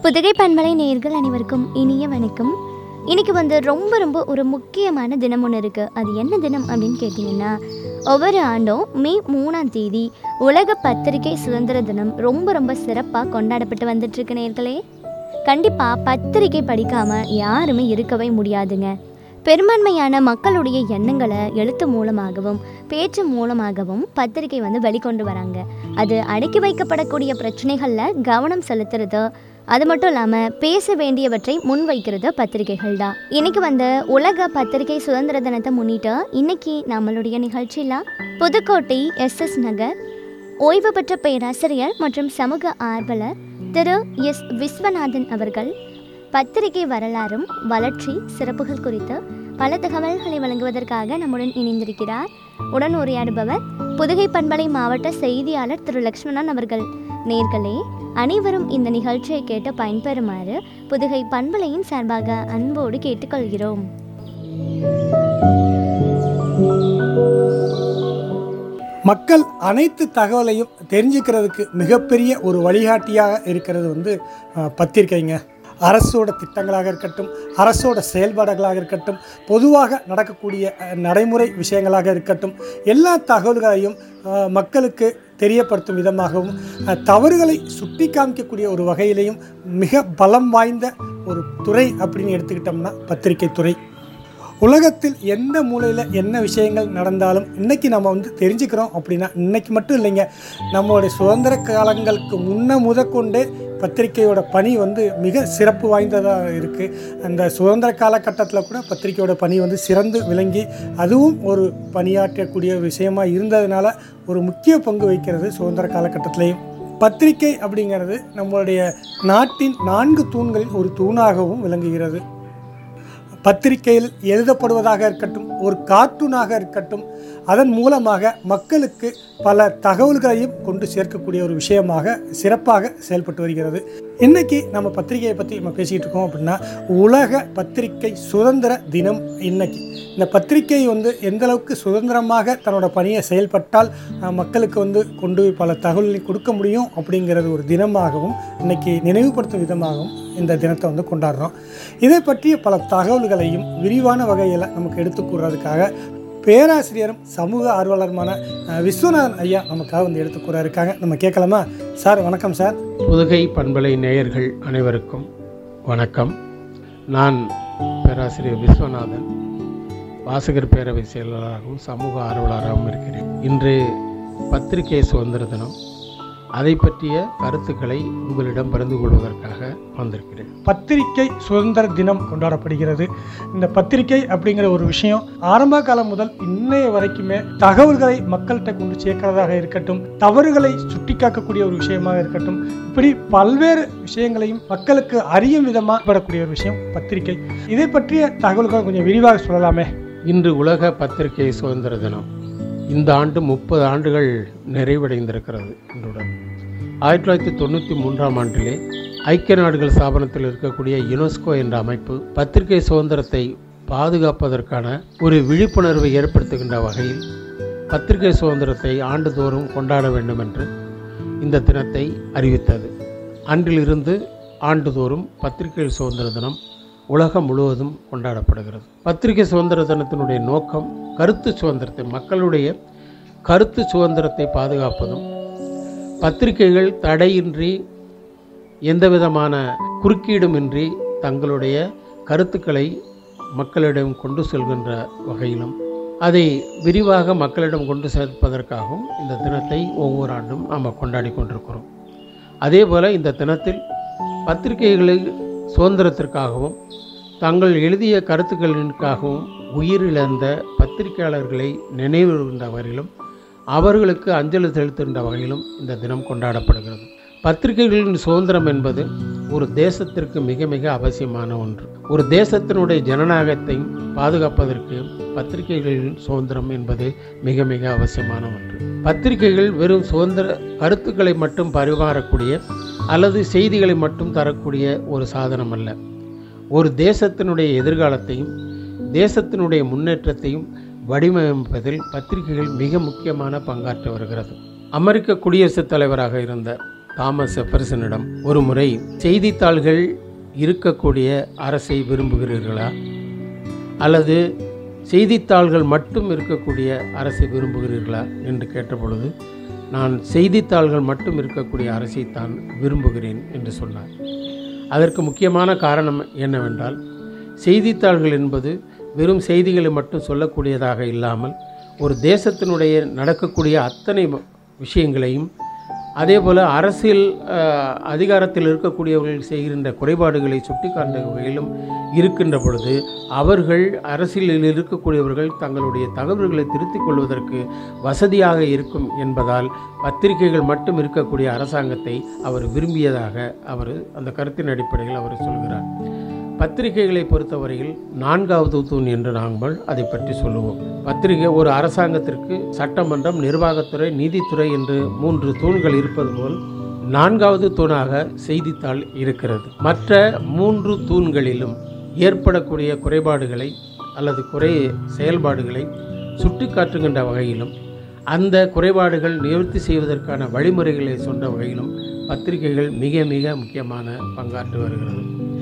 புதுகை பண்பலை நேயர்கள் அனைவருக்கும் இனிய வணக்கம் இன்னைக்கு வந்து ரொம்ப ரொம்ப ஒரு முக்கியமான தினம் ஒன்று இருக்குது அது என்ன தினம் அப்படின்னு கேட்டிங்கன்னா ஒவ்வொரு ஆண்டும் மே மூணாம் தேதி உலக பத்திரிகை சுதந்திர தினம் ரொம்ப ரொம்ப சிறப்பாக கொண்டாடப்பட்டு வந்துட்டு இருக்கு நேர்களே கண்டிப்பாக பத்திரிகை படிக்காமல் யாருமே இருக்கவே முடியாதுங்க பெரும்பான்மையான மக்களுடைய எண்ணங்களை எழுத்து மூலமாகவும் பேச்சு மூலமாகவும் பத்திரிகை வந்து வெளிக்கொண்டு வராங்க அது அடக்கி வைக்கப்படக்கூடிய பிரச்சனைகளில் கவனம் செலுத்துறது அது மட்டும் இல்லாமல் பேச வேண்டியவற்றை முன்வைக்கிறது பத்திரிகைகள் தான் இன்னைக்கு வந்து உலக பத்திரிகை சுதந்திர தினத்தை முன்னிட்டு இன்னைக்கு நம்மளுடைய நிகழ்ச்சியில் புதுக்கோட்டை எஸ்எஸ் நகர் ஓய்வு பெற்ற பேராசிரியர் மற்றும் சமூக ஆர்வலர் திரு எஸ் விஸ்வநாதன் அவர்கள் பத்திரிகை வரலாறும் வளர்ச்சி சிறப்புகள் குறித்து பல தகவல்களை வழங்குவதற்காக நம்முடன் இணைந்திருக்கிறார் உடன் உரையாடுபவர் புதுகை பண்பலை மாவட்ட செய்தியாளர் திரு லக்ஷ்மணன் அவர்கள் நேர்களே அனைவரும் இந்த நிகழ்ச்சியை கேட்டு பயன்பெறுமாறு புதுகை பண்பலையின் சார்பாக அன்போடு கேட்டுக்கொள்கிறோம் மக்கள் அனைத்து தகவலையும் தெரிஞ்சுக்கிறதுக்கு மிகப்பெரிய ஒரு வழிகாட்டியாக இருக்கிறது வந்து அஹ், பத்திரிக்கைங்க அரசோட திட்டங்களாக இருக்கட்டும் அரசோட செயல்பாடுகளாக இருக்கட்டும் பொதுவாக நடக்கக்கூடிய அஹ், நடைமுறை விஷயங்களாக இருக்கட்டும் எல்லா தகவல்களையும் அஹ், மக்களுக்கு தெரியப்படுத்தும் விதமாகவும் அஹ், தவறுகளை சுட்டி காமிக்கக்கூடிய ஒரு வகையிலையும் மிக பலம் வாய்ந்த ஒரு துறை அப்படின்னு எடுத்துக்கிட்டோம்னா பத்திரிகை துறை உலகத்தில் எந்த மூலையில் என்ன விஷயங்கள் நடந்தாலும் இன்றைக்கி நம்ம வந்து தெரிஞ்சுக்கிறோம் அப்படின்னா இன்றைக்கி மட்டும் இல்லைங்க நம்மளுடைய சுதந்திர காலங்களுக்கு முன்ன முதற்கொண்டே பத்திரிக்கையோட பணி வந்து மிக சிறப்பு வாய்ந்ததாக இருக்குது அந்த சுதந்திர காலகட்டத்தில் கூட பத்திரிக்கையோட பணி வந்து சிறந்து விளங்கி அதுவும் ஒரு பணியாற்றக்கூடிய விஷயமா இருந்ததுனால ஒரு முக்கிய பங்கு வகிக்கிறது சுதந்திர காலகட்டத்திலையும் பத்திரிக்கை அப்படிங்கிறது நம்மளுடைய நாட்டின் நான்கு தூண்களில் ஒரு தூணாகவும் விளங்குகிறது பத்திரிகையில் எழுதப்படுவதாக இருக்கட்டும் ஒரு கார்ட்டூனாக இருக்கட்டும் அதன் மூலமாக மக்களுக்கு பல தகவல்களையும் கொண்டு சேர்க்கக்கூடிய ஒரு விஷயமாக சிறப்பாக செயல்பட்டு வருகிறது இன்னைக்கு நம்ம பத்திரிகையை பற்றி நம்ம பேசிக்கிட்டு இருக்கோம் அப்படின்னா உலக பத்திரிகை சுதந்திர தினம் இன்னைக்கு இந்த பத்திரிகை வந்து எந்த அளவுக்கு சுதந்திரமாக தன்னோட பணியை செயல்பட்டால் அஹ், மக்களுக்கு வந்து கொண்டு போய் பல தகவல்களை கொடுக்க முடியும் அப்படிங்கிறது ஒரு தினமாகவும் இன்னைக்கு நினைவுபடுத்தும் விதமாகவும் இந்த தினத்தை வந்து கொண்டாடுறோம் இதை பற்றிய பல தகவல்களையும் விரிவான வகையில் நமக்கு எடுத்து கூறுறதுக்காக பேராசிரியரும் சமூக ஆர்வலருமான அஹ், விஸ்வநாதன் ஐயா நமக்காக வந்து எடுத்து கூற இருக்காங்க நம்ம கேட்கலாமா சார் வணக்கம் சார் புதுகை பண்பலை நேயர்கள் அனைவருக்கும் வணக்கம் நான் பேராசிரியர் விஸ்வநாதன் வாசகர் பேரவை செயலாளராகவும் சமூக ஆர்வலராகவும் இருக்கிறேன் இன்று பத்திரிகை சுதந்திர தினம் அதை பற்றிய கருத்துக்களை உங்களிடம் பகிர்ந்து கொள்வதற்காக வந்திருக்கிறேன் பத்திரிகை சுதந்திர தினம் கொண்டாடப்படுகிறது இந்த பத்திரிகை அப்படிங்கிற ஒரு விஷயம் ஆரம்ப காலம் முதல் இன்னைய வரைக்குமே தகவல்களை மக்கள்கிட்ட கொண்டு சேர்க்கிறதாக இருக்கட்டும் தவறுகளை சுட்டிக்காக்கக்கூடிய ஒரு விஷயமாக இருக்கட்டும் இப்படி பல்வேறு விஷயங்களையும் மக்களுக்கு அறியும் விதமாக படக்கூடிய ஒரு விஷயம் பத்திரிகை இதை பற்றிய தகவல்கள் கொஞ்சம் விரிவாக சொல்லலாமே இன்று உலக பத்திரிகை சுதந்திர தினம் இந்த ஆண்டு முப்பது ஆண்டுகள் நிறைவடைந்திருக்கிறது இன்றுடன் ஆயிரத்தி தொள்ளாயிரத்தி தொண்ணூற்றி மூன்றாம் ஆண்டிலே ஐக்கிய நாடுகள் ஸ்தாபனத்தில் இருக்கக்கூடிய யுனெஸ்கோ என்ற அமைப்பு பத்திரிகை சுதந்திரத்தை பாதுகாப்பதற்கான ஒரு விழிப்புணர்வை ஏற்படுத்துகின்ற வகையில் பத்திரிகை சுதந்திரத்தை ஆண்டுதோறும் கொண்டாட வேண்டும் என்று இந்த தினத்தை அறிவித்தது அன்றிலிருந்து ஆண்டுதோறும் பத்திரிகை சுதந்திர தினம் உலகம் முழுவதும் கொண்டாடப்படுகிறது பத்திரிகை சுதந்திர தினத்தினுடைய நோக்கம் கருத்து சுதந்திரத்தை மக்களுடைய கருத்து சுதந்திரத்தை பாதுகாப்பதும் பத்திரிகைகள் தடையின்றி எந்தவிதமான குறுக்கீடுமின்றி தங்களுடைய கருத்துக்களை மக்களிடம் கொண்டு செல்கின்ற வகையிலும் அதை விரிவாக மக்களிடம் கொண்டு சேர்ப்பதற்காகவும் இந்த தினத்தை ஒவ்வொரு ஆண்டும் நாம் கொண்டாடி கொண்டிருக்கிறோம் அதே போல் இந்த தினத்தில் பத்திரிகைகளை சுதந்திரத்திற்காகவும் தங்கள் எழுதிய கருத்துக்களிற்காகவும் உயிரிழந்த பத்திரிகையாளர்களை நினைவுகின்ற வகையிலும் அவர்களுக்கு அஞ்சலி செலுத்துகின்ற வகையிலும் இந்த தினம் கொண்டாடப்படுகிறது பத்திரிகைகளின் சுதந்திரம் என்பது ஒரு தேசத்திற்கு மிக மிக அவசியமான ஒன்று ஒரு தேசத்தினுடைய ஜனநாயகத்தையும் பாதுகாப்பதற்கு பத்திரிகைகளின் சுதந்திரம் என்பது மிக மிக அவசியமான ஒன்று பத்திரிகைகள் வெறும் சுதந்திர கருத்துக்களை மட்டும் பரிமாறக்கூடிய அல்லது செய்திகளை மட்டும் தரக்கூடிய ஒரு சாதனம் அல்ல ஒரு தேசத்தினுடைய எதிர்காலத்தையும் தேசத்தினுடைய முன்னேற்றத்தையும் வடிவமைப்பதில் பத்திரிகைகள் மிக முக்கியமான பங்காற்றி வருகிறது அமெரிக்க குடியரசுத் தலைவராக இருந்த தாமஸ் எஃபர்சனிடம் ஒரு முறை செய்தித்தாள்கள் இருக்கக்கூடிய அரசை விரும்புகிறீர்களா அல்லது செய்தித்தாள்கள் மட்டும் இருக்கக்கூடிய அரசை விரும்புகிறீர்களா என்று கேட்டபொழுது நான் செய்தித்தாள்கள் மட்டும் இருக்கக்கூடிய அரசை தான் விரும்புகிறேன் என்று சொன்னார் அதற்கு முக்கியமான காரணம் என்னவென்றால் செய்தித்தாள்கள் என்பது வெறும் செய்திகளை மட்டும் சொல்லக்கூடியதாக இல்லாமல் ஒரு தேசத்தினுடைய நடக்கக்கூடிய அத்தனை ம- விஷயங்களையும் அதே போல் அரசியல் அஹ், அதிகாரத்தில் இருக்கக்கூடியவர்கள் செய்கின்ற குறைபாடுகளை சுட்டிக்காட்ட வகையிலும் இருக்கின்ற பொழுது அவர்கள் அரசியலில் இருக்கக்கூடியவர்கள் தங்களுடைய தகவல்களை திருத்திக் கொள்வதற்கு வசதியாக இருக்கும் என்பதால் பத்திரிகைகள் மட்டும் இருக்கக்கூடிய அரசாங்கத்தை அவர் விரும்பியதாக அவர் அந்த கருத்தின் அடிப்படையில் அவர் சொல்கிறார் பத்திரிகைகளை பொறுத்தவரையில் நான்காவது தூண் என்று நாங்கள் அதை பற்றி சொல்லுவோம் பத்திரிகை ஒரு அரசாங்கத்திற்கு சட்டமன்றம் நிர்வாகத்துறை நீதித்துறை என்று மூன்று தூண்கள் இருப்பது போல் நான்காவது தூணாக செய்தித்தாள் இருக்கிறது மற்ற மூன்று தூண்களிலும் ஏற்படக்கூடிய குறைபாடுகளை அல்லது குறை செயல்பாடுகளை சுட்டிக்காட்டுகின்ற வகையிலும் அந்த குறைபாடுகள் நிவர்த்தி செய்வதற்கான வழிமுறைகளை சொன்ன வகையிலும் பத்திரிகைகள் மிக மிக முக்கியமான பங்காற்றி வருகிறது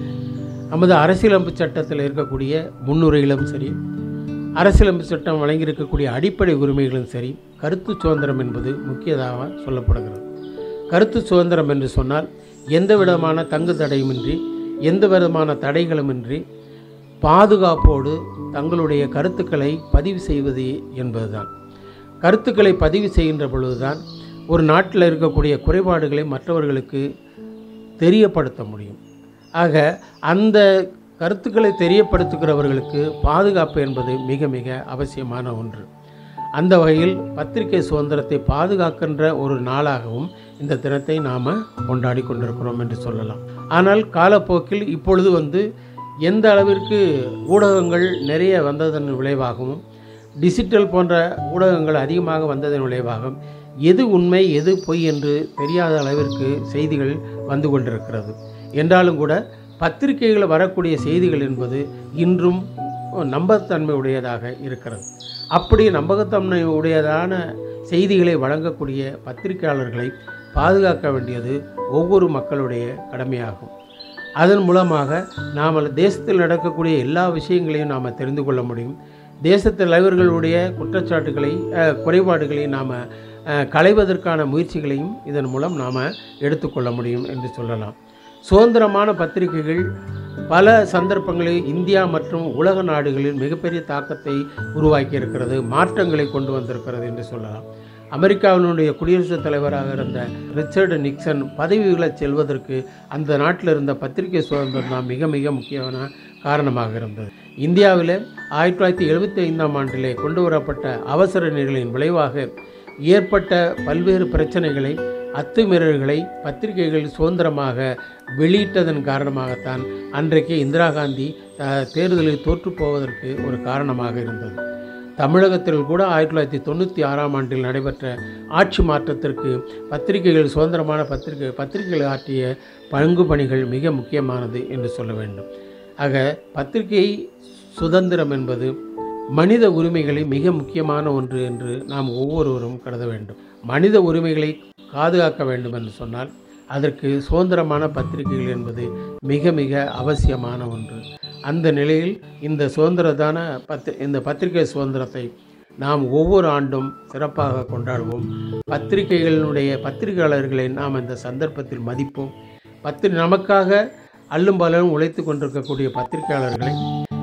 நமது அரசியலமைப்பு சட்டத்தில் இருக்கக்கூடிய முன்னுரைகளும் சரி அரசியலமைப்பு சட்டம் வழங்கியிருக்கக்கூடிய அடிப்படை உரிமைகளும் சரி கருத்து சுதந்திரம் என்பது முக்கியதாக சொல்லப்படுகிறது கருத்து சுதந்திரம் என்று சொன்னால் எந்த விதமான தங்கு தடையுமின்றி எந்த விதமான தடைகளுமின்றி பாதுகாப்போடு தங்களுடைய கருத்துக்களை பதிவு செய்வது என்பதுதான் கருத்துக்களை பதிவு செய்கின்ற பொழுதுதான் ஒரு நாட்டில் இருக்கக்கூடிய குறைபாடுகளை மற்றவர்களுக்கு தெரியப்படுத்த முடியும் ஆக அந்த கருத்துக்களை தெரியப்படுத்துகிறவர்களுக்கு பாதுகாப்பு என்பது மிக மிக அவசியமான ஒன்று அந்த வகையில் பத்திரிகை சுதந்திரத்தை பாதுகாக்கின்ற ஒரு நாளாகவும் இந்த தினத்தை நாம் கொண்டாடி கொண்டிருக்கிறோம் என்று சொல்லலாம் ஆனால் காலப்போக்கில் இப்பொழுது வந்து எந்த அளவிற்கு ஊடகங்கள் நிறைய வந்ததன் விளைவாகவும் டிஜிட்டல் போன்ற ஊடகங்கள் அதிகமாக வந்ததன் விளைவாகவும் எது உண்மை எது பொய் என்று தெரியாத அளவிற்கு செய்திகள் வந்து கொண்டிருக்கிறது என்றாலும் கூட பத்திரிகைகளில் வரக்கூடிய செய்திகள் என்பது இன்றும் நம்பகத்தன்மை உடையதாக இருக்கிறது அப்படி நம்பகத்தன்மை உடையதான செய்திகளை வழங்கக்கூடிய பத்திரிகையாளர்களை பாதுகாக்க வேண்டியது ஒவ்வொரு மக்களுடைய கடமையாகும் அதன் மூலமாக நாம் தேசத்தில் நடக்கக்கூடிய எல்லா விஷயங்களையும் நாம் தெரிந்து கொள்ள முடியும் தேச தலைவர்களுடைய குற்றச்சாட்டுகளை அஹ், குறைபாடுகளை நாம் களைவதற்கான முயற்சிகளையும் இதன் மூலம் நாம் எடுத்துக்கொள்ள முடியும் என்று சொல்லலாம் சுதந்திரமான பத்திரிகைகள் பல சந்தர்ப்பங்களில் இந்தியா மற்றும் உலக நாடுகளில் மிகப்பெரிய தாக்கத்தை உருவாக்கி இருக்கிறது மாற்றங்களை கொண்டு வந்திருக்கிறது என்று சொல்லலாம் அமெரிக்காவினுடைய குடியரசுத் தலைவராக இருந்த ரிச்சர்டு நிக்சன் பதவி விலகச் செல்வதற்கு அந்த நாட்டில் இருந்த பத்திரிகை சுதந்திரம் தான் மிக மிக முக்கியமான காரணமாக இருந்தது இந்தியாவில் ஆயிரத்தி தொள்ளாயிரத்தி எழுபத்தி ஐந்தாம் ஆண்டிலே கொண்டு வரப்பட்ட அவசர நிலையின் விளைவாக ஏற்பட்ட பல்வேறு பிரச்சனைகளை அத்துமீறல்களை பத்திரிகைகள் சுதந்திரமாக வெளியிட்டதன் காரணமாகத்தான் அன்றைக்கு இந்திரா காந்தி அஹ், தேர்தலில் தோற்றுப் போவதற்கு ஒரு காரணமாக இருந்தது தமிழகத்தில் கூட ஆயிரத்தி தொள்ளாயிரத்தி தொண்ணூற்றி ஆறாம் ஆண்டில் நடைபெற்ற ஆட்சி மாற்றத்திற்கு பத்திரிகைகள் சுதந்திரமான பத்திரிகை பத்திரிகைகள் ஆற்றிய பங்கு பணிகள் மிக முக்கியமானது என்று சொல்ல வேண்டும் ஆக பத்திரிகை சுதந்திரம் என்பது மனித உரிமைகளை மிக முக்கியமான ஒன்று என்று நாம் ஒவ்வொருவரும் கருத வேண்டும் மனித உரிமைகளை பாதுகாக்க வேண்டும் என்று சொன்னால் அதற்கு சுதந்திரமான பத்திரிகைகள் என்பது மிக மிக அவசியமான ஒன்று அந்த நிலையில் இந்த சுதந்திரதான பத்தி இந்த பத்திரிகை சுதந்திரத்தை நாம் ஒவ்வொரு ஆண்டும் சிறப்பாக கொண்டாடுவோம் பத்திரிகைகளினுடைய பத்திரிகையாளர்களை நாம் இந்த சந்தர்ப்பத்தில் மதிப்போம் பத்திரி நமக்காக அல்லும் பலரும் உழைத்து கொண்டிருக்கக்கூடிய பத்திரிகையாளர்களை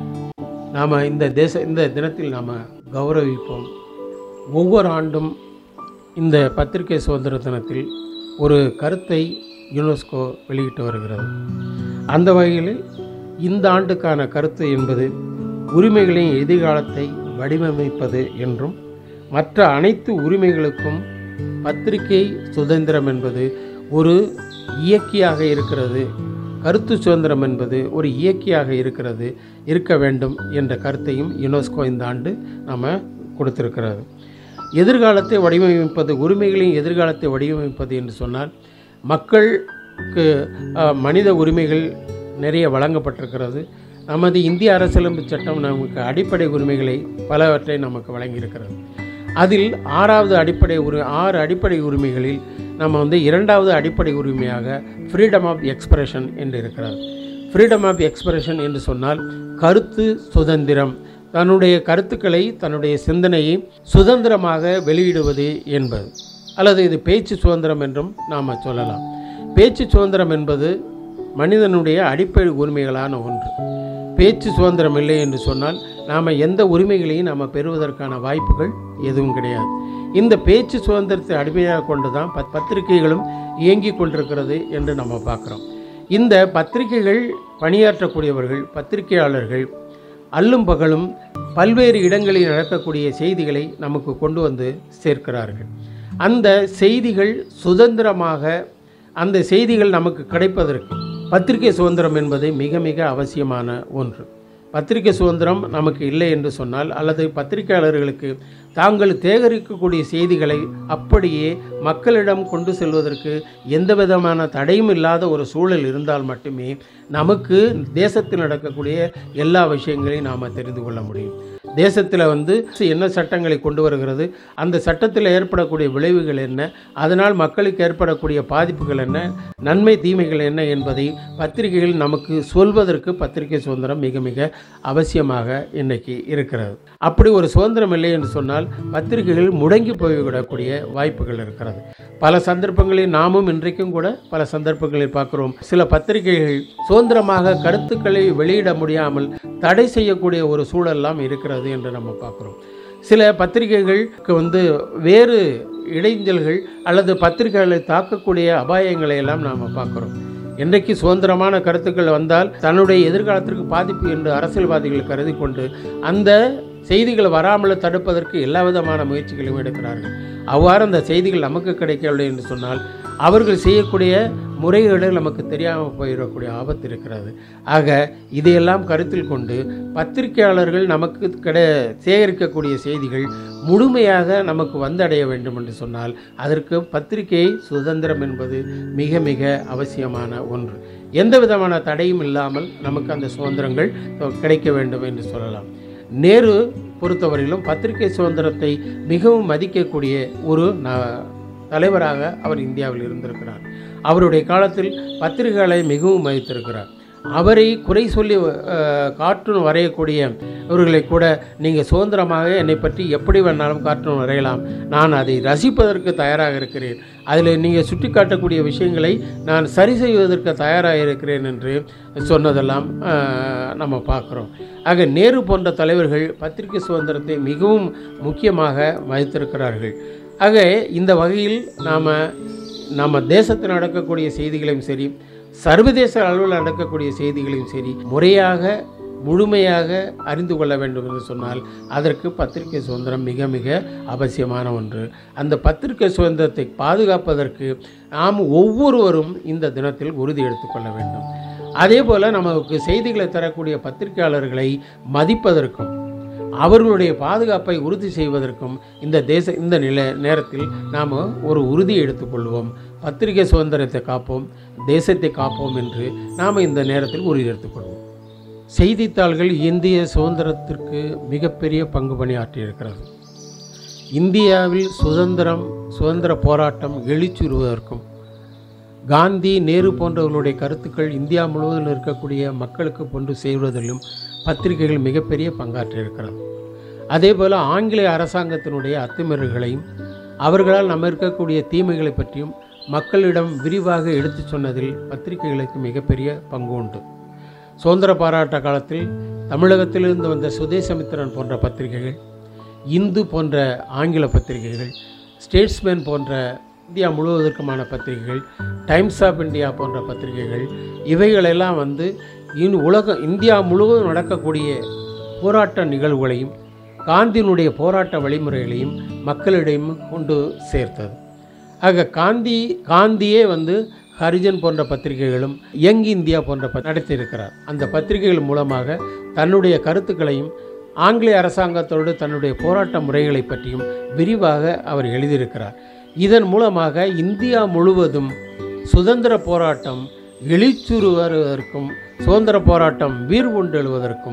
நாம் இந்த தேச இந்த தினத்தில் நாம் கௌரவிப்போம் ஒவ்வொரு ஆண்டும் இந்த பத்திரிகை சுதந்திர தினத்தில் ஒரு கருத்தை யுனெஸ்கோ வெளியிட்டு வருகிறது அந்த வகையில் இந்த ஆண்டுக்கான கருத்து என்பது உரிமைகளின் எதிர்காலத்தை வடிவமைப்பது என்றும் மற்ற அனைத்து உரிமைகளுக்கும் பத்திரிகை சுதந்திரம் என்பது ஒரு இயக்கியாக இருக்கிறது கருத்து சுதந்திரம் என்பது ஒரு இயக்கியாக இருக்கிறது இருக்க வேண்டும் என்ற கருத்தையும் யுனெஸ்கோ இந்த ஆண்டு நம்ம கொடுத்திருக்கிறது எதிர்காலத்தை வடிவமைப்பது உரிமைகளின் எதிர்காலத்தை வடிவமைப்பது என்று சொன்னால் மக்களுக்கு அஹ், மனித உரிமைகள் நிறைய வழங்கப்பட்டிருக்கிறது நமது இந்திய அரசியலமைப்பு சட்டம் நமக்கு அடிப்படை உரிமைகளை பலவற்றை நமக்கு வழங்கியிருக்கிறது அதில் ஆறாவது அடிப்படை உரி ஆறு அடிப்படை உரிமைகளில் நம்ம வந்து இரண்டாவது அடிப்படை உரிமையாக ஃப்ரீடம் ஆஃப் எக்ஸ்பிரஷன் என்று இருக்கிறது ஃப்ரீடம் ஆஃப் எக்ஸ்பிரஷன் என்று சொன்னால் கருத்து சுதந்திரம் தன்னுடைய கருத்துக்களை தன்னுடைய சிந்தனையை சுதந்திரமாக வெளியிடுவது என்பது அல்லது இது பேச்சு சுதந்திரம் என்றும் நாம் சொல்லலாம் பேச்சு சுதந்திரம் என்பது மனிதனுடைய அடிப்படை உரிமைகளான ஒன்று பேச்சு சுதந்திரம் இல்லை என்று சொன்னால் நாம் எந்த உரிமைகளையும் நாம் பெறுவதற்கான வாய்ப்புகள் எதுவும் கிடையாது இந்த பேச்சு சுதந்திரத்தை அடிமையாக கொண்டு தான் பத் பத்திரிகைகளும் இயங்கி கொண்டிருக்கிறது என்று நம்ம பார்க்குறோம் இந்த பத்திரிகைகள் பணியாற்றக்கூடியவர்கள் பத்திரிகையாளர்கள் அல்லும் பகலும் பல்வேறு இடங்களில் நடக்கக்கூடிய செய்திகளை நமக்கு கொண்டு வந்து சேர்க்கிறார்கள் அந்த செய்திகள் சுதந்திரமாக அந்த செய்திகள் நமக்கு கிடைப்பதற்கு பத்திரிகை சுதந்திரம் என்பது மிக மிக அவசியமான ஒன்று பத்திரிகை சுதந்திரம் நமக்கு இல்லை என்று சொன்னால் அல்லது பத்திரிகையாளர்களுக்கு தாங்கள் சேகரிக்கக்கூடிய செய்திகளை அப்படியே மக்களிடம் கொண்டு செல்வதற்கு எந்த விதமான தடையும் இல்லாத ஒரு சூழல் இருந்தால் மட்டுமே நமக்கு தேசத்தில் நடக்கக்கூடிய எல்லா விஷயங்களையும் நாம் தெரிந்து கொள்ள முடியும் தேசத்தில் வந்து என்ன சட்டங்களை கொண்டு வருகிறது அந்த சட்டத்தில் ஏற்படக்கூடிய விளைவுகள் என்ன அதனால் மக்களுக்கு ஏற்படக்கூடிய பாதிப்புகள் என்ன நன்மை தீமைகள் என்ன என்பதை பத்திரிகைகள் நமக்கு சொல்வதற்கு பத்திரிகை சுதந்திரம் மிக மிக அவசியமாக இன்னைக்கு இருக்கிறது அப்படி ஒரு சுதந்திரம் இல்லை என்று சொன்னால் பத்திரிகைகள் முடங்கி போய்விடக்கூடிய வாய்ப்புகள் இருக்கிறது பல சந்தர்ப்பங்களில் நாமும் இன்றைக்கும் கூட பல சந்தர்ப்பங்களில் பார்க்கிறோம் சில பத்திரிகைகள் சுதந்திரமாக கருத்துக்களை வெளியிட முடியாமல் தடை செய்யக்கூடிய ஒரு சூழல்லாம் இருக்கிறது என்று நம்ம பார்க்குறோம் சில பத்திரிகைகளுக்கு வந்து வேறு இடைஞ்சல்கள் அல்லது பத்திரிகைகளை தாக்கக்கூடிய அபாயங்களை எல்லாம் நாம் பார்க்குறோம் என்றைக்கு சுதந்திரமான கருத்துக்கள் வந்தால் தன்னுடைய எதிர்காலத்திற்கு பாதிப்பு என்று அரசியல்வாதிகள் கருதி கொண்டு அந்த செய்திகள் வராமல் தடுப்பதற்கு எல்லா விதமான முயற்சிகளையும் எடுக்கிறார்கள் அவ்வாறு அந்த செய்திகள் நமக்கு கிடைக்கவில்லை என்று சொன்னால் அவர்கள் செய்யக்கூடிய முறைகேடுகள் நமக்கு தெரியாமல் போயிடக்கூடிய ஆபத்து இருக்கிறது ஆக இதையெல்லாம் கருத்தில் கொண்டு பத்திரிகையாளர்கள் நமக்கு கிட சேகரிக்கக்கூடிய செய்திகள் முழுமையாக நமக்கு வந்தடைய வேண்டும் என்று சொன்னால் அதற்கு பத்திரிகை சுதந்திரம் என்பது மிக மிக அவசியமான ஒன்று எந்த விதமான தடையும் இல்லாமல் நமக்கு அந்த சுதந்திரங்கள் கிடைக்க வேண்டும் என்று சொல்லலாம் நேரு பொறுத்தவரையிலும் பத்திரிகை சுதந்திரத்தை மிகவும் மதிக்கக்கூடிய ஒரு ந தலைவராக அவர் இந்தியாவில் இருந்திருக்கிறார் அவருடைய காலத்தில் பத்திரிகைகளை மிகவும் மதித்திருக்கிறார் அவரை குறை சொல்லி அஹ், கார்ட்டூன் வரையக்கூடியவர்களை கூட நீங்கள் சுதந்திரமாக என்னை பற்றி எப்படி வேணாலும் கார்ட்டூன் வரையலாம் நான் அதை ரசிப்பதற்கு தயாராக இருக்கிறேன் அதில் நீங்கள் சுட்டிக்காட்டக்கூடிய விஷயங்களை நான் சரி செய்வதற்கு தயாராக இருக்கிறேன் என்று சொன்னதெல்லாம் அஹ், நம்ம பார்க்குறோம் ஆக நேரு போன்ற தலைவர்கள் பத்திரிகை சுதந்திரத்தை மிகவும் முக்கியமாக மதித்திருக்கிறார்கள் ஆக இந்த வகையில் நாம் நம்ம தேசத்தில் நடக்கக்கூடிய செய்திகளையும் சரி சர்வதேச அளவில் நடக்கக்கூடிய செய்திகளையும் சரி முறையாக முழுமையாக அறிந்து கொள்ள வேண்டும் என்று சொன்னால் அதற்கு பத்திரிகை சுதந்திரம் மிக மிக அவசியமான ஒன்று அந்த பத்திரிகை சுதந்திரத்தை பாதுகாப்பதற்கு நாம் ஒவ்வொருவரும் இந்த தினத்தில் உறுதி எடுத்துக்கொள்ள வேண்டும் அதே போல் நமக்கு செய்திகளை தரக்கூடிய பத்திரிகையாளர்களை மதிப்பதற்கும் அவர்களுடைய பாதுகாப்பை உறுதி செய்வதற்கும் இந்த தேச இந்த நில நேரத்தில் நாம் ஒரு உறுதி எடுத்துக்கொள்வோம் பத்திரிகை சுதந்திரத்தை காப்போம் தேசத்தை காப்போம் என்று நாம் இந்த நேரத்தில் உறுதி எடுத்துக்கொள்வோம் செய்தித்தாள்கள் இந்திய சுதந்திரத்திற்கு மிகப்பெரிய பங்கு பணியாற்றியிருக்கிறது இந்தியாவில் சுதந்திரம் சுதந்திர போராட்டம் எழுச்சுறுவதற்கும் காந்தி நேரு போன்றவர்களுடைய கருத்துக்கள் இந்தியா முழுவதும் இருக்கக்கூடிய மக்களுக்கு கொண்டு சேர்வதிலும் பத்திரிகைகள் மிகப்பெரிய பங்காற்றியிருக்கிறது அதே போல் ஆங்கிலேய அரசாங்கத்தினுடைய அத்துமீறல்களையும் அவர்களால் நம்ம இருக்கக்கூடிய தீமைகளை பற்றியும் மக்களிடம் விரிவாக எடுத்துச் சொன்னதில் பத்திரிகைகளுக்கு மிகப்பெரிய பங்கு உண்டு சுதந்திர போராட்ட காலத்தில் தமிழகத்திலிருந்து வந்த சுதேசமித்திரன் போன்ற பத்திரிகைகள் இந்து போன்ற ஆங்கில பத்திரிகைகள் ஸ்டேட்ஸ்மேன் போன்ற இந்தியா முழுவதற்குமான பத்திரிகைகள் டைம்ஸ் ஆஃப் இந்தியா போன்ற பத்திரிகைகள் இவைகளெல்லாம் வந்து இன் உலகம் இந்தியா முழுவதும் நடக்கக்கூடிய போராட்ட நிகழ்வுகளையும் காந்தியினுடைய போராட்ட வழிமுறைகளையும் மக்களிடையும் கொண்டு சேர்த்தது ஆக காந்தி காந்தியே வந்து ஹரிஜன் போன்ற பத்திரிகைகளும் யங் இந்தியா போன்ற ப- நடத்தியிருக்கிறார் அந்த பத்திரிகைகள் மூலமாக தன்னுடைய கருத்துக்களையும் ஆங்கிலேய அரசாங்கத்தோடு தன்னுடைய போராட்ட முறைகளை பற்றியும் விரிவாக அவர் எழுதியிருக்கிறார் இதன் மூலமாக இந்தியா முழுவதும் சுதந்திர போராட்டம் எழுச்சுறுவதற்கும் சுதந்திர போராட்டம் வீர் கொண்டெழுவதற்கும்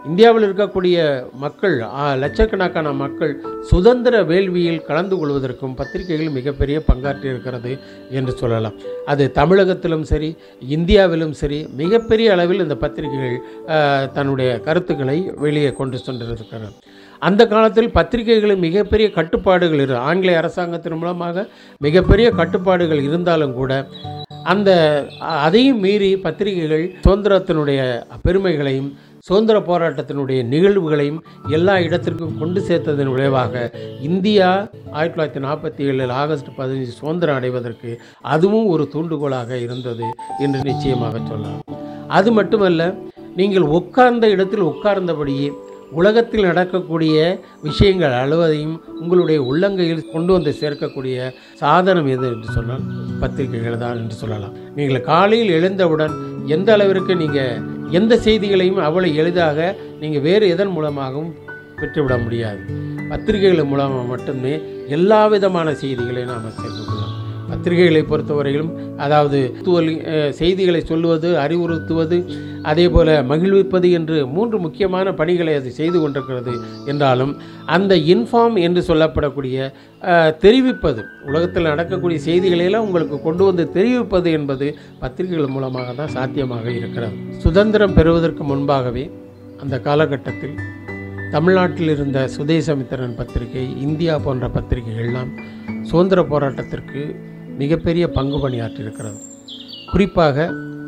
இந்தியாவில் இருக்கக்கூடிய மக்கள் ஆ, லட்சக்கணக்கான மக்கள் சுதந்திர வேள்வியில் கலந்து கொள்வதற்கும் பத்திரிகைகள் மிகப்பெரிய பங்காற்றி இருக்கிறது என்று சொல்லலாம் அது தமிழகத்திலும் சரி இந்தியாவிலும் சரி மிகப்பெரிய அளவில் இந்த பத்திரிகைகள் ஆ, தன்னுடைய கருத்துக்களை வெளியே கொண்டு சென்றிருக்கிறது அந்த காலத்தில் பத்திரிகைகளில் மிகப்பெரிய கட்டுப்பாடுகள் இரு ஆங்கிலேய அரசாங்கத்தின் மூலமாக மிகப்பெரிய கட்டுப்பாடுகள் இருந்தாலும் கூட அந்த அ- அதையும் மீறி பத்திரிகைகள் சுதந்திரத்தினுடைய பெருமைகளையும் சுதந்திர போராட்டத்தினுடைய நிகழ்வுகளையும் எல்லா இடத்திற்கும் கொண்டு சேர்த்ததன் விளைவாக இந்தியா ஆயிரத்தி தொள்ளாயிரத்தி நாற்பத்தி ஏழில் ஆகஸ்ட் பதினஞ்சு சுதந்திரம் அடைவதற்கு அதுவும் ஒரு தூண்டுகோலாக இருந்தது என்று நிச்சயமாக சொல்லலாம் அது மட்டுமல்ல நீங்கள் உட்கார்ந்த இடத்தில் உட்கார்ந்தபடியே உலகத்தில் நடக்கக்கூடிய விஷயங்கள் அழுவதையும் உங்களுடைய உள்ளங்கையில் கொண்டு வந்து சேர்க்கக்கூடிய சாதனம் எது என்று சொன்னால் பத்திரிகைகள் தான் என்று சொல்லலாம் நீங்கள் காலையில் எழுந்தவுடன் எந்த அளவிற்கு நீங்கள் எந்த செய்திகளையும் அவ்வளவு எளிதாக நீங்கள் வேறு எதன் மூலமாகவும் பெற்றுவிட முடியாது பத்திரிகைகள் மூலமாக மட்டுமே எல்லா விதமான செய்திகளை நாம் சேர்ந்து கொள்ளலாம் பத்திரிகைகளை பொறுத்தவரையிலும் அதாவது தூவல் அஹ், செய்திகளை சொல்லுவது அறிவுறுத்துவது அதே போல மகிழ்விப்பது என்று மூன்று முக்கியமான பணிகளை அது செய்து கொண்டிருக்கிறது என்றாலும் அந்த இன்ஃபார்ம் என்று சொல்லப்படக்கூடிய அஹ், தெரிவிப்பது உலகத்தில் நடக்கக்கூடிய செய்திகளையெல்லாம் உங்களுக்கு கொண்டு வந்து தெரிவிப்பது என்பது பத்திரிகைகள் மூலமாக தான் சாத்தியமாக இருக்கிறது சுதந்திரம் பெறுவதற்கு முன்பாகவே அந்த காலகட்டத்தில் தமிழ்நாட்டில் இருந்த சுதேசமித்திரன் பத்திரிகை இந்தியா போன்ற பத்திரிகைகள்லாம் சுதந்திர போராட்டத்திற்கு மிகப்பெரிய பங்கு பணியாற்றியிருக்கிறது குறிப்பாக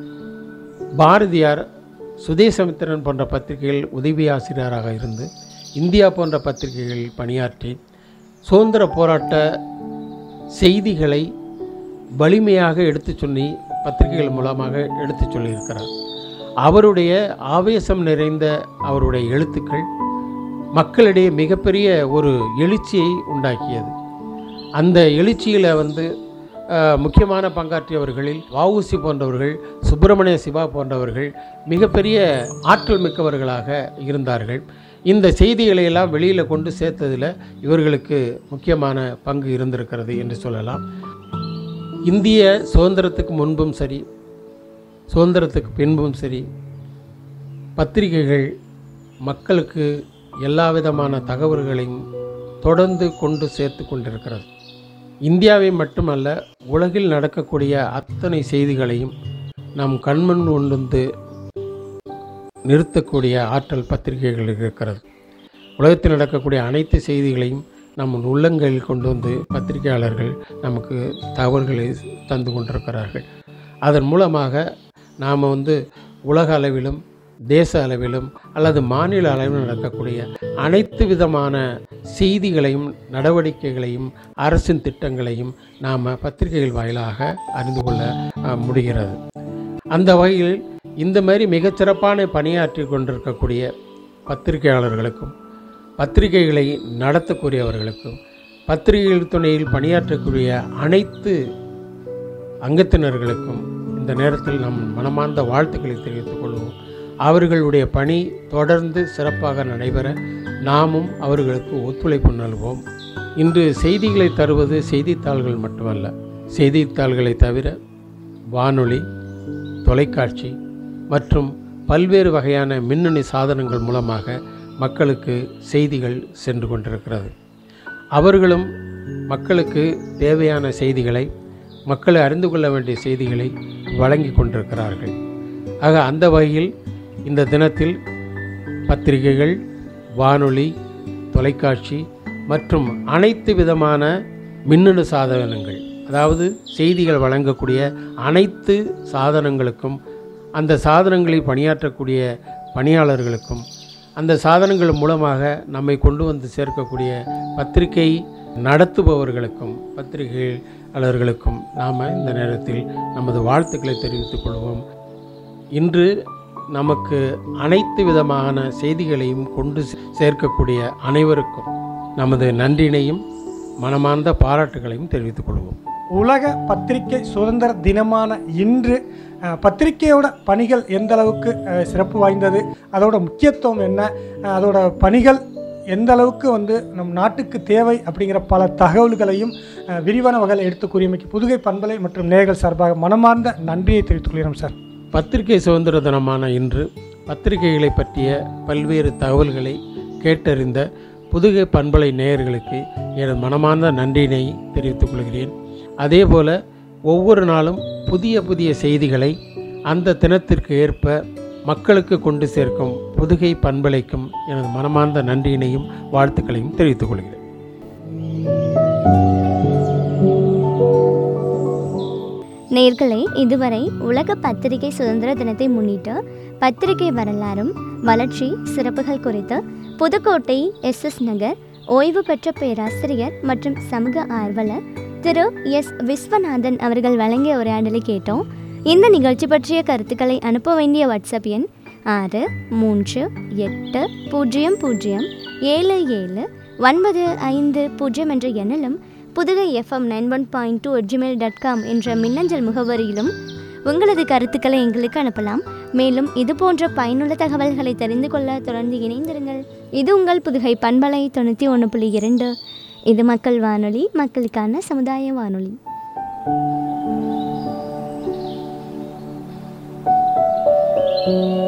பாரதியார் சுதேசமித்திரன் போன்ற பத்திரிகைகள் உதவி ஆசிரியராக இருந்து இந்தியா போன்ற பத்திரிகைகளில் பணியாற்றி சுதந்திர போராட்ட செய்திகளை வலிமையாக எடுத்துச் சொல்லி பத்திரிகைகள் மூலமாக எடுத்துச் சொல்லியிருக்கிறார் அவருடைய ஆவேசம் நிறைந்த அவருடைய எழுத்துக்கள் மக்களிடையே மிகப்பெரிய ஒரு எழுச்சியை உண்டாக்கியது அந்த எழுச்சியில் வந்து அஹ், முக்கியமான பங்காற்றியவர்களில் வஉசி போன்றவர்கள் சுப்பிரமணிய சிவா போன்றவர்கள் மிகப்பெரிய ஆற்றல் மிக்கவர்களாக இருந்தார்கள் இந்த செய்திகளை எல்லாம் வெளியில் கொண்டு சேர்த்ததில் இவர்களுக்கு முக்கியமான பங்கு இருந்திருக்கிறது என்று சொல்லலாம் இந்திய சுதந்திரத்துக்கு முன்பும் சரி சுதந்திரத்துக்கு பின்பும் சரி பத்திரிகைகள் மக்களுக்கு எல்லா விதமான தகவல்களையும் தொடர்ந்து கொண்டு சேர்த்து கொண்டிருக்கிறது இந்தியாவை மட்டுமல்ல உலகில் நடக்கக்கூடிய அத்தனை செய்திகளையும் நம் கண்முன் கொண்டு வந்து நிறுத்தக்கூடிய ஆற்றல் பத்திரிகைகளுக்கு இருக்கிறது உலகத்தில் நடக்கக்கூடிய அனைத்து செய்திகளையும் நம் உள்ளங்களில் கொண்டு வந்து பத்திரிகையாளர்கள் நமக்கு தகவல்களை தந்து கொண்டிருக்கிறார்கள் அதன் மூலமாக நாம் வந்து உலக அளவிலும் தேச அளவிலும் அல்லது மாநில அளவிலும் நடக்கக்கூடிய அனைத்து விதமான செய்திகளையும் நடவடிக்கைகளையும் அரசின் திட்டங்களையும் நாம் பத்திரிகைகள் வாயிலாக அறிந்து கொள்ள அஹ், முடிகிறது அந்த வகையில் இந்த மாதிரி மிகச்சிறப்பான பணியாற்றி கொண்டிருக்கக்கூடிய பத்திரிகையாளர்களுக்கும் பத்திரிகைகளை நடத்தக்கூடியவர்களுக்கும் பத்திரிகைகள் துணையில் பணியாற்றக்கூடிய அனைத்து அங்கத்தினர்களுக்கும் இந்த நேரத்தில் நம் மனமார்ந்த வாழ்த்துக்களை தெரிவித்துக் கொள்வோம் அவர்களுடைய பணி தொடர்ந்து சிறப்பாக நடைபெற நாமும் அவர்களுக்கு ஒத்துழைப்பு நல்வோம் இன்று செய்திகளை தருவது செய்தித்தாள்கள் மட்டுமல்ல செய்தித்தாள்களை தவிர வானொலி தொலைக்காட்சி மற்றும் பல்வேறு வகையான மின்னணு சாதனங்கள் மூலமாக மக்களுக்கு செய்திகள் சென்று கொண்டிருக்கிறது அவர்களும் மக்களுக்கு தேவையான செய்திகளை மக்களை அறிந்து கொள்ள வேண்டிய செய்திகளை வழங்கி கொண்டிருக்கிறார்கள் ஆக அந்த வகையில் இந்த தினத்தில் பத்திரிகைகள் வானொலி தொலைக்காட்சி மற்றும் அனைத்து விதமான மின்னணு சாதனங்கள் அதாவது செய்திகள் வழங்கக்கூடிய அனைத்து சாதனங்களுக்கும் அந்த சாதனங்களில் பணியாற்றக்கூடிய பணியாளர்களுக்கும் அந்த சாதனங்கள் மூலமாக நம்மை கொண்டு வந்து சேர்க்கக்கூடிய பத்திரிகை நடத்துபவர்களுக்கும் பத்திரிகையாளர்களுக்கும் நாம் இந்த நேரத்தில் நமது வாழ்த்துக்களை தெரிவித்துக் கொள்வோம் இன்று நமக்கு அனைத்து விதமான செய்திகளையும் கொண்டு சே- சேர்க்கக்கூடிய அனைவருக்கும் நமது நன்றினையும் மனமார்ந்த பாராட்டுகளையும் தெரிவித்துக் கொள்வோம் உலக பத்திரிகை சுதந்திர தினமான இன்று அஹ், பத்திரிகையோட பணிகள் எந்த அளவுக்கு அஹ், சிறப்பு வாய்ந்தது அதோட முக்கியத்துவம் என்ன அஹ், அதோட பணிகள் எந்த அளவுக்கு வந்து நம் நாட்டுக்கு தேவை அப்படிங்கிற பல தகவல்களையும் அஹ், விரிவான வகையில் எடுத்து கூறியமைக்கு புதுகை பண்பலை மற்றும் நேர்கள் சார்பாக மனமார்ந்த நன்றியை தெரிவித்துக் கொள்கிறோம் சார் பத்திரிகை சுதந்திர தினமான இன்று பத்திரிகைகளை பற்றிய பல்வேறு தகவல்களை கேட்டறிந்த புதுகை பண்பலை நேயர்களுக்கு எனது மனமார்ந்த நன்றியினை தெரிவித்துக் கொள்கிறேன் அதேபோல ஒவ்வொரு நாளும் புதிய புதிய செய்திகளை அந்த தினத்திற்கு ஏற்ப மக்களுக்கு கொண்டு சேர்க்கும் புதுகை பண்பலைக்கும் எனது மனமார்ந்த நன்றியினையும் வாழ்த்துக்களையும் தெரிவித்துக் கொள்கிறேன் நேர்களே இதுவரை உலக பத்திரிகை சுதந்திர தினத்தை முன்னிட்டு பத்திரிகை வரலாறும் வளர்ச்சி சிறப்புகள் குறித்து புதுக்கோட்டை எஸ் எஸ் நகர் ஓய்வு பெற்ற பேராசிரியர் மற்றும் சமூக ஆர்வலர் திரு எஸ் விஸ்வநாதன் அவர்கள் வழங்கிய உரையாடலை கேட்டோம் இந்த நிகழ்ச்சி பற்றிய கருத்துக்களை அனுப்ப வேண்டிய வாட்ஸ்அப் எண் ஆறு மூன்று எட்டு பூஜ்ஜியம் பூஜ்ஜியம் ஏழு ஏழு ஒன்பது ஐந்து பூஜ்ஜியம் என்ற எண்ணிலும் Pudugai FM nine one point two Gmail dot com என்ற மின்னஞ்சல் முகவரியிலும் உங்களது கருத்துக்களை எங்களுக்கு அனுப்பலாம் மேலும் இது போன்ற பயனுள்ள தகவல்களை தெரிந்து கொள்ள தொடர்ந்து இணைந்திருங்கள் இது உங்கள் புதுகை பண்பலை தொண்ணூற்றி ஒன்று புள்ளி இரண்டு இது மக்கள் வானொலி மக்களுக்கான சமுதாய வானொலி thank you